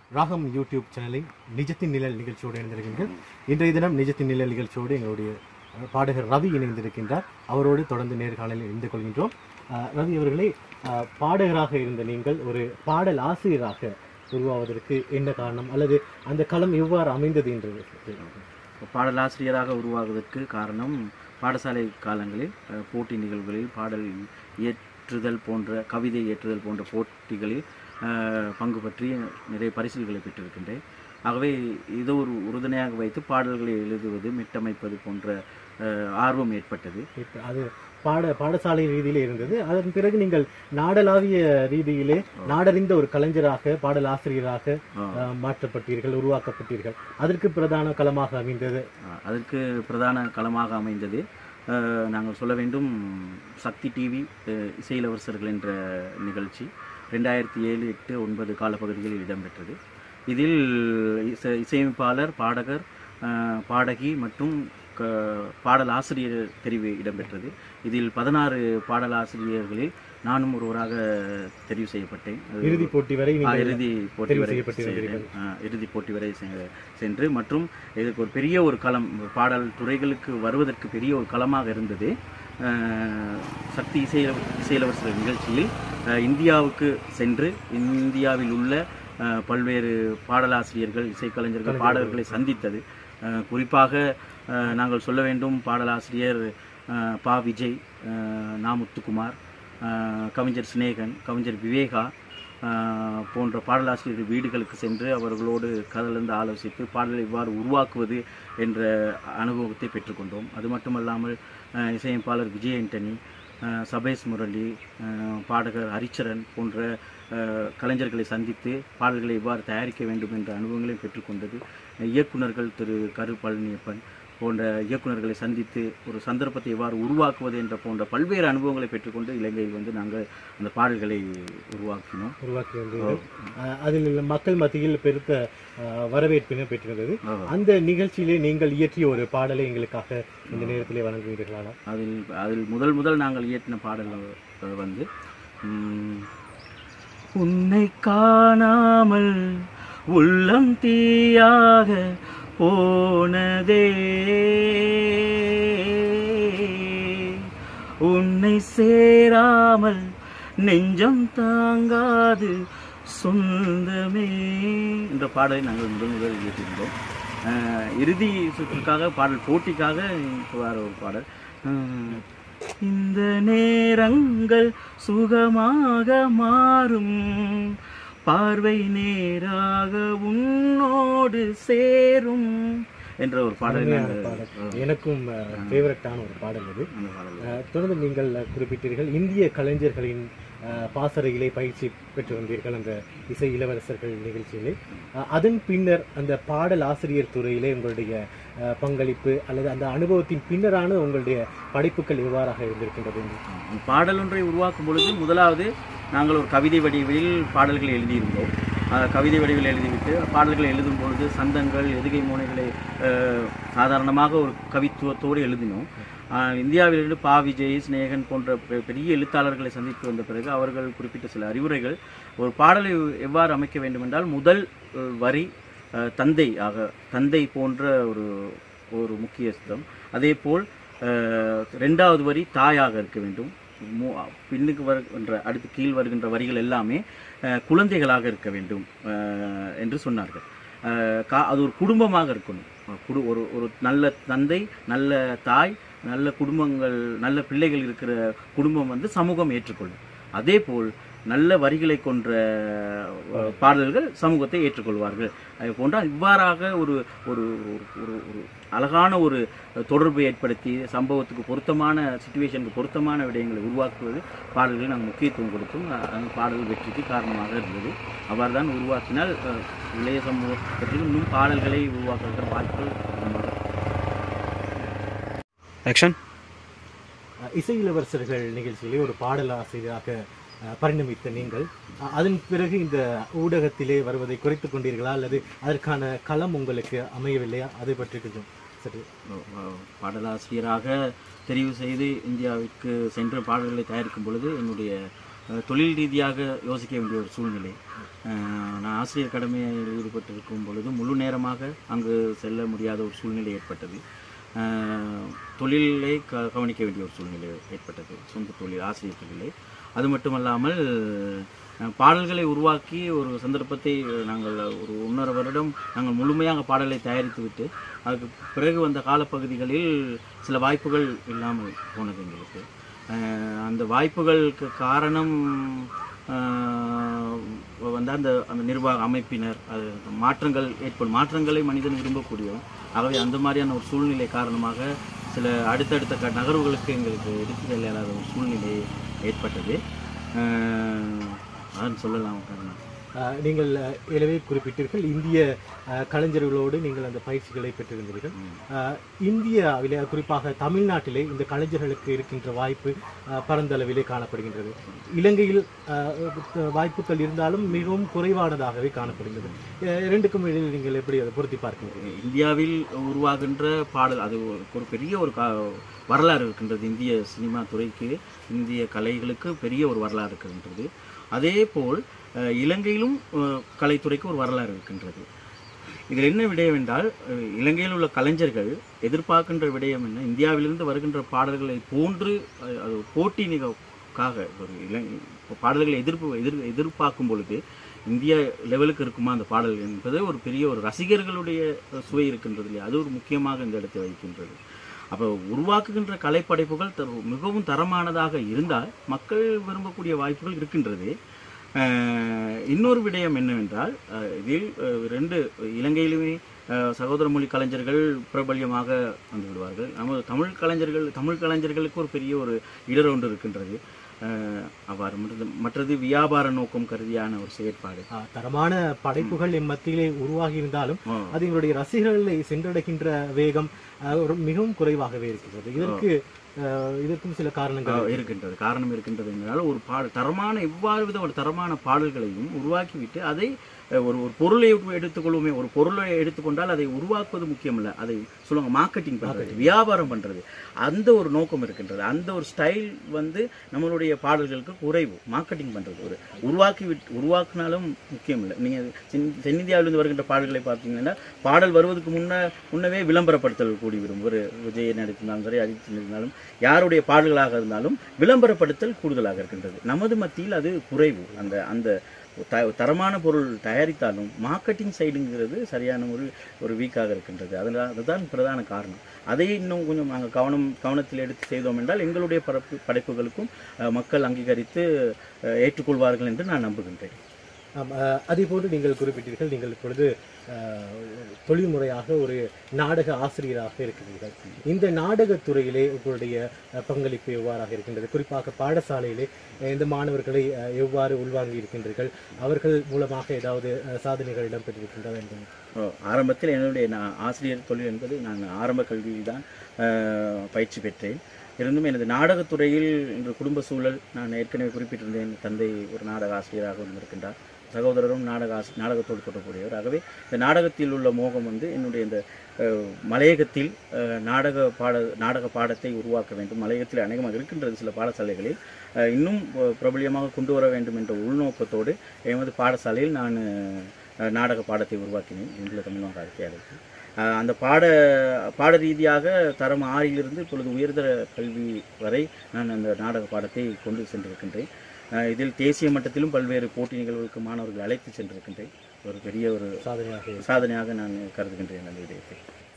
ராகம் யூடியூப் சேனலின் நிஜத்தின் நிழல் நிகழ்ச்சியோடு இணைந்திருக்கின்றீர்கள் இன்றைய தினம் நிஜத்தின் நிழல் நிகழ்ச்சியோடு எங்களுடைய அஹ், பாடகர் ரவி இணைந்திருக்கின்றார் அவரோடு தொடர்ந்து நேர்காணலில் இணைந்து கொள்கின்றோம் அஹ், ரவி அவர்களே அஹ், பாடகராக இருந்த நீங்கள் ஒரு பாடல் ஆசிரியராக உருவாவதற்கு என்ன காரணம் அல்லது அந்த களம் எவ்வாறு அமைந்தது என்று பாடலாசிரியராக உருவாகுவதற்கு காரணம் பாடசாலை காலங்களில் அஹ், போட்டி நிகழ்வுகளில் பாடல் இயற்றுதல் போன்ற கவிதை இயற்றுதல் போன்ற போட்டிகளில் அஹ், பங்கு பற்றி நிறைய பரிசில்களை பெற்றிருக்கின்றேன் ஆகவே இதை ஒரு உறுதுணையாக வைத்து பாடல்களை எழுதுவது மிட்டமைப்பது போன்ற அஹ், ஆர்வம் ஏற்பட்டது இப்ப அது பாட பாடசாலை ரீதியிலே இருந்தது அதன் பிறகு நீங்கள் நாடளாவிய ரீதியிலே நாடறிந்த ஒரு கலைஞராக பாடல் ஆசிரியராக ஆ. அஹ், மாற்றப்பட்டீர்கள் உருவாக்கப்பட்டீர்கள் அதற்கு பிரதான களமாக அமைந்தது அஹ், அதற்கு பிரதான களமாக அமைந்தது அஹ், நாங்கள் சொல்ல வேண்டும் சக்தி டிவி அஹ், இசையிலவரசர்கள் என்ற நிகழ்ச்சி ரெண்டாயிரத்தி ஏழு எட்டு ஒன்பது காலப்பகுதிகளில் இடம்பெற்றது இதில் இசை இசையமைப்பாளர் பாடகர் அஹ், பாடகி மற்றும் க பாடல் ஆசிரியர் தெரிவு இடம்பெற்றது இதில் பதினாறு பாடல் ஆசிரியர்களில் நானும் ஒருவராக தெரிவு செய்யப்பட்டேன் அது இறுதிப் போட்டி வரை ஆ, நீங்கள் இறுதி போட்டி தெரிவு வரை செய்யப்பட்டிருந்தீர்கள். சென்றேன். ஆ, இறுதி போட்டி வரை செ- சென்று மற்றும் இதுக்கு ஒரு பெரிய ஒரு களம் பாடல் துறைகளுக்கு வருவதற்கு பெரிய ஒரு களமாக இருந்தது ஆ, சக்தி இசை இசையிலவசர் நிகழ்ச்சியில் ஆ, இந்தியாவுக்கு சென்று இந்தியாவில் உள்ள ஆ, பல்வேறு பாடலாசிரியர்கள் இசைக்கலைஞர்கள் பாடகர்களை சந்தித்தது ஆ, குறிப்பாக ஆ, நாங்கள் சொல்ல வேண்டும் பாடலாசிரியர் ஆ, பா விஜய் ஆ, நா முத்துக்குமார் ஆஹ் கவிஞர் சிநேகன் கவிஞர் விவேகா ஆஹ் போன்ற பாடலாசிரியர்கள் வீடுகளுக்கு சென்று அவர்களோடு கலந்து ஆலோசித்து பாடலை எவ்வாறு உருவாக்குவது என்ற அனுபவத்தை பெற்றுக்கொண்டோம் அது மட்டுமல்லாமல் ஆஹ் இசையமைப்பாளர் விஜய் ஆண்டனி ஆஹ் சபேஷ் முரளி ஆஹ் பாடகர் ஹரிச்சரன் போன்ற ஆஹ் கலைஞர்களை சந்தித்து பாடல்களை எவ்வாறு தயாரிக்க வேண்டும் என்ற அனுபவங்களையும் பெற்றுக்கொண்டது இயக்குனர்கள் திரு கரு பழனியப்பன் போன்ற இயக்குனர்களை சந்தித்து ஒரு சந்தர்ப்பத்தை எவ்வாறு உருவாக்குவது என்ற போன்ற பல்வேறு அனுபவங்களை பெற்றுக்கொண்டு இலங்கையில் வந்து நாங்கள் அந்த பாடல்களை உருவாக்கினோம் உருவாக்கி வந்தீர்கள் அஹ், அதில் உள்ள மக்கள் மத்தியில் பெருத்த அஹ், வரவேற்பினை பெற்றிருந்தது ஆ. அந்த நிகழ்ச்சியிலே நீங்கள் இயற்றிய ஒரு பாடலை எங்களுக்காக இந்த நேரத்திலே வழங்குவீர்களா அதில் அதில் முதல் முதல் நாங்கள் இயற்றின பாடல் அஹ், வந்து உம், உன்னை காணாமல் உள்ளம் தீயாக போனதே உன்னை சேராமல் நெஞ்சம் தாங்காது சொந்தமே என்ற பாடலை நாங்கள் முதல் முதல் இயற்றியிருந்தோம் அஹ், இறுதி சுற்றுக்காக பாடல் போட்டிக்காக வர ஒரு பாடல் அஹ், இந்த நேரங்கள் சுகமாக மாறும் பார்வை நேராக உன்னோடு சேரும் என்ற ஒரு பாடலை நாங்கள் பாடல் எனக்கும் ஃபேவரட்டான ஒரு பாடல் அது அந்த பாடல் அஹ், தொடர்ந்து நீங்கள் அஹ், குறிப்பிட்டீர்கள் இந்திய கலைஞர்களின் அஹ், பாசறையிலே பயிற்சி பெற்று வந்தீர்கள் அந்த இசை இளவரசர்கள் நிகழ்ச்சியிலே அஹ், அதன் பின்னர் அந்த பாடல் ஆசிரியர் துறையிலே உங்களுடைய அஹ், பங்களிப்பு அல்லது அந்த அனுபவத்தின் பின்னரான உங்களுடைய படைப்புகள் எவ்வாறாக இருந்திருக்கின்றது பாடல் ஒன்றை உருவாக்கும் பொழுது முதலாவது நாங்கள் ஒரு கவிதை வடிவில் பாடல்களை எழுதியிருந்தோம் அஹ் கவிதை வடிவில் எழுதிவிட்டு பாடல்களை எழுதும் பொழுது சந்தங்கள் எதுகை மோனைகளை அஹ், சாதாரணமாக ஒரு கவித்துவத்தோடு எழுதினோம் ஆனால் இந்தியாவிலிருந்து பா விஜய் சிநேகன் போன்ற பெ- பெரிய எழுத்தாளர்களை சந்தித்து வந்த பிறகு அவர்கள் குறிப்பிட்ட சில அறிவுரைகள் ஒரு பாடலை எவ்வாறு அமைக்க வேண்டும் என்றால் முதல் அஹ், வரி அஹ், தந்தை ஆக தந்தை போன்ற ஒரு ஒரு முக்கியத்துவம் அதேபோல் அஹ், ரெண்டாவது வரி தாயாக இருக்க வேண்டும் மூ- பின்னுக்கு வருகின்ற அடுத்து கீழ் வருகின்ற வரிகள் எல்லாமே அஹ், குழந்தைகளாக இருக்க வேண்டும் அஹ், என்று சொன்னார்கள் அஹ், கா- அது ஒரு குடும்பமாக இருக்கணும் அஹ், குடு ஒரு ஒரு நல்ல தந்தை நல்ல தாய் நல்ல குடும்பங்கள் நல்ல பிள்ளைகள் இருக்கிற குடும்பம் வந்து சமூகம் ஏற்றுக்கொள்ளும் அதே போல் நல்ல வரிகளை கொன்ற அஹ், பாடல்கள் சமூகத்தை ஏற்றுக்கொள்வார்கள் அது போன்ற இவ்வாறாக ஒரு ஒரு ஒரு- ஒரு ஒரு அழகான ஒரு தொடர்பை ஏற்படுத்தி சம்பவத்துக்கு பொருத்தமான சுச்சுவேஷனுக்கு பொருத்தமான விடயங்களை உருவாக்குவது பாடல்கள் நாங்கள் முக்கியத்துவம் கொடுத்தோம் அஹ் அந்த பாடல் வெற்றிக்கு காரணமாக இருந்தது அவ்வாறு தான் உருவாக்கினால் அஹ், இளைய சமூகத்திற்கு இன்னும் பாடல்களை உருவாக்குகிற வாய்ப்புகள் அதிகமாக இருக்கும். ஆக்ஷன் அஹ், இசை இளவரசர்கள் நிகழ்ச்சியிலே ஒரு பாடல் ஆசிரியராக அஹ், பரிணமித்த நீங்கள் அஹ், அதன் பிறகு இந்த ஊடகத்திலே வருவதை குறைத்துக் கொண்டீர்களா அல்லது அதற்கான களம் உங்களுக்கு அமையவில்லையா அதை பற்றி கொஞ்சம் சரி அஹ், பாடலாசிரியராக தெரிவு செய்து இந்தியாவிற்கு சென்று பாடல்களை தயாரிக்கும் பொழுது என்னுடைய அஹ், தொழில் ரீதியாக யோசிக்க வேண்டிய ஒரு சூழ்நிலை அஹ், நான் ஆசிரியர் கடமையில் ஈடுபட்டிருக்கும் பொழுது முழு நேரமாக அங்கு செல்ல முடியாத ஒரு சூழ்நிலை ஏற்பட்டது அஹ், தொழிலை க கவனிக்க வேண்டிய ஒரு சூழ்நிலை ஏற்பட்டது சொந்த தொழில் ஆசிரியர் தொழிலை அது மட்டுமல்லாமல் அஹ், பாடல்களை உருவாக்கி ஒரு சந்தர்ப்பத்தை நாங்கள் ஒரு ஒன்றரை வருடம் நாங்கள் முழுமையாக பாடலை தயாரித்து விட்டு அதுக்கு பிறகு வந்த காலப்பகுதிகளில் சில வாய்ப்புகள் இல்லாமல் போனது எங்களுக்கு அஹ், அந்த வாய்ப்புகளுக்கு காரணம் அஹ், வந்து அந்த அந்த நிர்வாக அமைப்பினர் அது அந்த மாற்றங்கள் ஏற்படும் மாற்றங்களை மனிதன் விரும்பக்கூடியவன் ஆகவே அந்த மாதிரியான ஒரு சூழ்நிலை காரணமாக சில அடுத்தடுத்த க நகர்வுகளுக்கு எங்களுக்கு எடுத்து செல்லாத ஒரு சூழ்நிலை ஏற்பட்டது அஹ், அதான் சொல்லலாம் காரணம் அஹ், நீங்கள் அஹ், ஏற்கனவே குறிப்பிட்டீர்கள் இந்திய அஹ், கலைஞர்களோடு நீங்கள் அந்த பயிற்சிகளை பெற்றிருந்தீர்கள் அஹ், இந்தியாவிலே குறிப்பாக தமிழ்நாட்டிலே இந்த கலைஞர்களுக்கு இருக்கின்ற வாய்ப்பு அஹ், பரந்தளவிலே காணப்படுகின்றது இலங்கையில் அஹ், வாய்ப்புகள் இருந்தாலும் மிகவும் குறைவானதாகவே காணப்படுகிறது அஹ், இரண்டுக்கும் இடையில் நீங்கள் எப்படி அதை பொருத்தி பார்க்கின்றீர்கள் இந்தியாவில் உருவாகின்ற பாடல் அது ஒரு ஒரு பெரிய ஒரு கா வரலாறு இருக்கின்றது இந்திய சினிமா துறைக்கு இந்திய கலைகளுக்கு பெரிய ஒரு வரலாறு இருக்கின்றது அதே போல் அஹ், இலங்கையிலும் அஹ், கலைத்துறைக்கு ஒரு வரலாறு இருக்கின்றது இதில் என்ன விடயம் என்றால் அஹ், இலங்கையில் உள்ள கலைஞர்கள் எதிர்பார்க்கின்ற விடயம் என்ன இந்தியாவிலிருந்து வருகின்ற பாடல்களை போன்று அஹ், அது போட்டி நிகழ்க்காக ஒரு இலங்கை பாடல்களை எதிர்ப்பு எதிர் எதிர்பார்க்கும் பொழுது இந்திய லெவலுக்கு இருக்குமா அந்த பாடல் என்பது ஒரு பெரிய ஒரு ரசிகர்களுடைய சுவை இருக்கின்றது இல்லையா அது ஒரு முக்கியமாக இந்த இடத்தை வகிக்கின்றது அப்போ உருவாக்குகின்ற கலைப்படைப்புகள் தர- மிகவும் தரமானதாக இருந்தால் மக்கள் விரும்பக்கூடிய வாய்ப்புகள் இருக்கின்றது அஹ், இன்னொரு விடயம் என்னவென்றால் அஹ், இதில் அஹ், ரெண்டு இலங்கையிலுமே அஹ், சகோதர மொழி கலைஞர்கள் பிரபல்யமாக வந்து விடுவார்கள் நமது தமிழ் கலைஞர்கள் தமிழ் கலைஞர்களுக்கு ஒரு பெரிய ஒரு இடர் ஒன்று இருக்கின்றது அஹ், அவ்வாறு மற்றது மற்றது வியாபார நோக்கம் கருதியான ஒரு செயற்பாடு அஹ், தரமான படைப்புகள் என் மத்தியிலே உருவாகி இருந்தாலும் ஆ. அது எங்களுடைய ரசிகர்களை சென்றடைகின்ற வேகம் அஹ், ஒரு மிகவும் குறைவாகவே இருக்கின்றது இதற்கு அஹ், இதற்கும் சில காரணங்கள் ஆ, இருக்கின்றது காரணம் இருக்கின்றது என்றால் ஒரு பாடல் தரமான எவ்வாறு வித ஒரு தரமான பாடல்களையும் உருவாக்கிவிட்டு அதை அஹ், ஒரு ஒரு பொருளை எடுத்துக்கொள்வோமே ஒரு பொருளை எடுத்துக்கொண்டால் அதை உருவாக்குவது முக்கியமல்ல அதை சொல்லுவாங்க மார்க்கெட்டிங் பண்றது வியாபாரம் பண்றது அந்த ஒரு நோக்கம் இருக்கின்றது அந்த ஒரு ஸ்டைல் வந்து நம்மளுடைய பாடல்களுக்கு குறைவு மார்க்கெட்டிங் பண்றது ஒரு உருவாக்கி விட்டு உருவாக்குனாலும் முக்கியம் இல்லை நீங்க தென்- தென்னிந்தியாவிலிருந்து வருகின்ற பாடல்களை பார்த்தீங்கன்னா பாடல் வருவதற்கு முன்ன முன்னவே விளம்பரப்படுத்தல் கூடிவிடும் ஒரு விஜய் நடித்திருந்தாலும் சரி அஜித் நடித்திருந்தாலும் யாருடைய பாடல்களாக இருந்தாலும் விளம்பரப்படுத்தல் கூடுதலாக இருக்கின்றது நமது மத்தியில் அது குறைவு அந்த அந்த த- தரமான பொருள் தயாரித்தாலும் மார்க்கெட்டிங் சைடுங்கிறது சரியான ஒரு ஒரு வீக்காக இருக்கின்றது அதில் அதுதான் பிரதான காரணம் அதை இன்னும் கொஞ்சம் நாங்கள் கவனம் கவனத்தில் எடுத்து செய்தோம் என்றால் எங்களுடைய பரப்பு படைப்புகளுக்கும் அஹ், மக்கள் அங்கீகரித்து அஹ், ஏற்றுக்கொள்வார்கள் என்று நான் நம்புகின்றேன் ஆம், அஹ், அதே போன்று நீங்கள் குறிப்பிட்டீர்கள் நீங்கள் இப்பொழுது அஹ், தொழில்முறையாக ஒரு நாடக ஆசிரியராக இருக்கிறீர்கள் இந்த நாடகத் துறையிலே உங்களுடைய அஹ், பங்களிப்பு எவ்வாறாக இருக்கின்றது குறிப்பாக பாடசாலையிலே அஹ், இந்த மாணவர்களை அஹ், எவ்வாறு உள்வாங்கி இருக்கின்றீர்கள் அவர்கள் மூலமாக ஏதாவது அஹ், சாதனைகள் இடம்பெற்றிருக்கின்றதா என்று ஓ, ஆரம்பத்தில் என்னுடைய நான் ஆசிரியர் தொழில் என்பது நான் ஆரம்ப கல்வியில் தான் அஹ், பயிற்சி பெற்றேன் இருந்தும் எனது நாடகத்துறையில் இன்று குடும்ப சூழல் நான் ஏற்கனவே குறிப்பிட்டிருந்தேன் தந்தை ஒரு நாடக ஆசிரியராக இருந்திருக்கின்றார் சகோதரரும் நாடக ஆசி நாடகத்தோடு தொடர்புடையவர் ஆகவே இந்த நாடகத்தில் உள்ள மோகம் வந்து என்னுடைய இந்த அஹ், மலையகத்தில் அஹ், நாடக பாட நாடக பாடத்தை உருவாக்க வேண்டும் மலையகத்தில் அநேகமாக இருக்கின்றது சில பாடசாலைகளில் அஹ், இன்னும் அஹ், பிரபல்யமாக கொண்டு வர வேண்டும் என்ற உள்நோக்கத்தோடு எமது பாடசாலையில் நான் அஹ், நாடக பாடத்தை உருவாக்கினேன் இந்திய தமிழ் மகாவித்தியாலயத்தில் அஹ், அந்த பாட பாட ரீதியாக தரம் ஆறிலிருந்து இப்பொழுது உயர்தர கல்வி வரை நான் அந்த நாடக பாடத்தை கொண்டு சென்றிருக்கின்றேன் அஹ், இதில் தேசிய மட்டத்திலும் பல்வேறு போட்டி நிகழ்வுகளுக்கு மாணவர்களை அழைத்து சென்றிருக்கின்றேன் ஒரு பெரிய ஒரு சாதனையாக சாதனையாக நான் கருதுகின்றேன் அந்த விடயத்தை